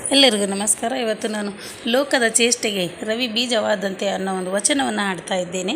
ಎಲ್ಲರಿಗೂ ನಮಸ್ಕಾರ ಇವತ್ತು ನಾನು ಲೋಕದ ಚೇಷ್ಟೆಗೆ ರವಿ ಬೀಜವಾದಂತೆ ಅನ್ನೋ ಒಂದು ವಚನವನ್ನು ಹಾಡ್ತಾ ಇದ್ದೇನೆ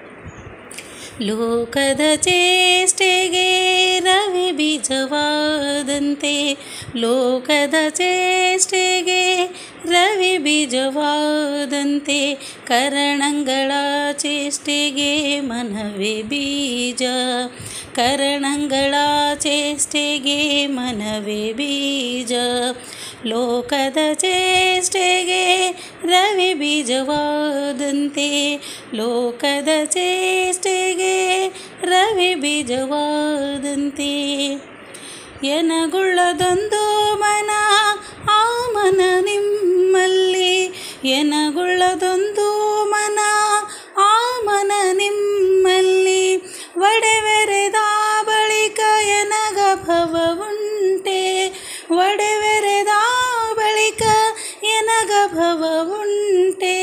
ಲೋಕದ ಚೇಷ್ಟೆಗೆ ರವಿ ಬೀಜವಾದಂತೆ ಲೋಕದ ಚೇಷ್ಟೆಗೆ ರವಿ ಬೀಜವಾದಂತೆ ಕರಣಗಳ ಚೇಷ್ಟೆಗೆ ಮನವೇ ಬೀಜ ಕರಣಗಳ ಚೇಷ್ಟೆಗೆ ಮನವೇ ಬೀಜ ಲೋಕದ ಚೇಷ್ಟೆಗೆ ರವಿ ಬೀಜವಾದಂತೆ ಲೋಕದ ಚೇಷ್ಟೆಗೆ ರವಿ ಬೀಜವಾದಂತೆ ಎನಗುಳ್ಳದೊಂದು ಮನ ಆ ಮನ ನಿಮ್ಮಲ್ಲಿ ಎನಗುಳ್ಳದೊಂದು ಮನ ಆ ಮನ ನಿಮ್ಮಲ್ಲಿ ಒಡೆವೆರೆದ ಬಳಿಕ ಎನಗ ಭವ ಉಂಟೆ ಒಡೆವೆರೆದ ಬಳಿಕ ಎನಗ ಭವ ಉಂಟೆ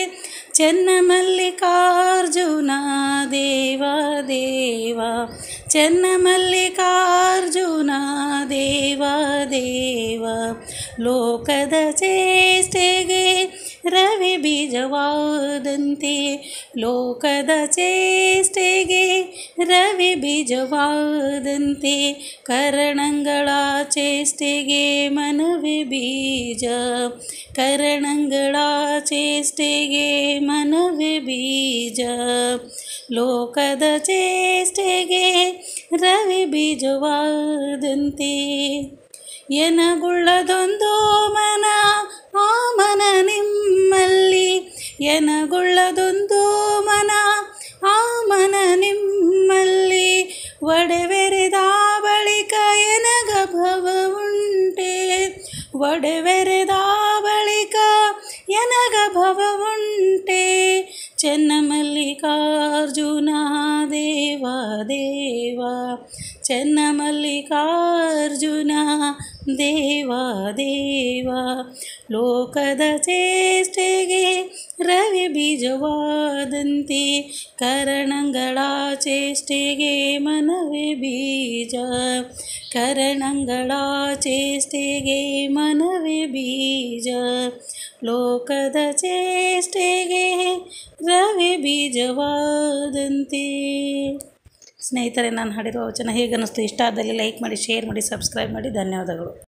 ಚೆನ್ನಮಲ್ಲಿಕಾರ್ಜುನ ದೇವ ದೇವ ಚೆನ್ನಮಲ್ಲಿಕಾರ್ಜುನ ದೇವ ದೇವ ಲೋಕದ ಚೇಷ್ಟೆಗೆ ರವಿ ಬೀಜವಾದಂತೆ ಲೋಕದ ಚೇಷ್ಟೆಗೆ ರವಿ ಬೀಜವಾದಂತೆ ಕರಣಗಳ ಚೇಷ್ಟೆಗೆ ಮನವೇ ಬೀಜ ಕರಣಗಳ ಚೇಷ್ಟೆಗೆ ಮನವೇ ಬೀಜ ಲೋಕದ ಚೇಷ್ಟೆಗೆ ರವಿ ಬೀಜವಾದಂತೆ ಎನಗುಳ್ಳದೊಂದು ಮನ ಆ ಮನ ನಿಮ್ಮಲ್ಲಿ ಎನಗುಳ್ಳದೊಂದು ಮನ ಆ ಮನ ನಿಮ್ಮಲ್ಲಿ ಒಡೆವೆರೆದ ಬಳಿಕ ಎನಗ ಭವ ಉಂಟೆ ಒಡೆವೆರೆದ ಬಳಿಕ ಎನಗ ಭವ ಉಂಟೆ ಚೆನ್ನಮಲ್ಲಿಕಾರ್ಜುನ ದೇವ ದೇವ ಚೆನ್ನಮಲ್ಲಿಕಾರ್ಜುನ ದೇವ ದೇವ ಲೋಕದ ಚೇಷ್ಟೆಗೆ ರವಿ ಬೀಜವಾದಂತೆ ಕರಣಗಳ ಚೇಷ್ಟೆಗೆ ಮನವೇ ಬೀಜ ಕರಣಗಳ ಚೇಷ್ಟೆಗೆ ಮನವೇ ಬೀಜ ಲೋಕದ ಚೇಷ್ಟೆಗೆ ರವಿ ಬೀಜವಾದಂತೆ ಸ್ನೇಹಿತರೆ ನಾನು ಹಾಡಿರುವ ವಚನ ಹೇಗೆ ಅನ್ನಿಸ್ತು ಇಷ್ಟ ಆದಲ್ಲಿ ಲೈಕ್ ಮಾಡಿ ಶೇರ್ ಮಾಡಿ ಸಬ್ಸ್ಕ್ರೈಬ್ ಮಾಡಿ ಧನ್ಯವಾದಗಳು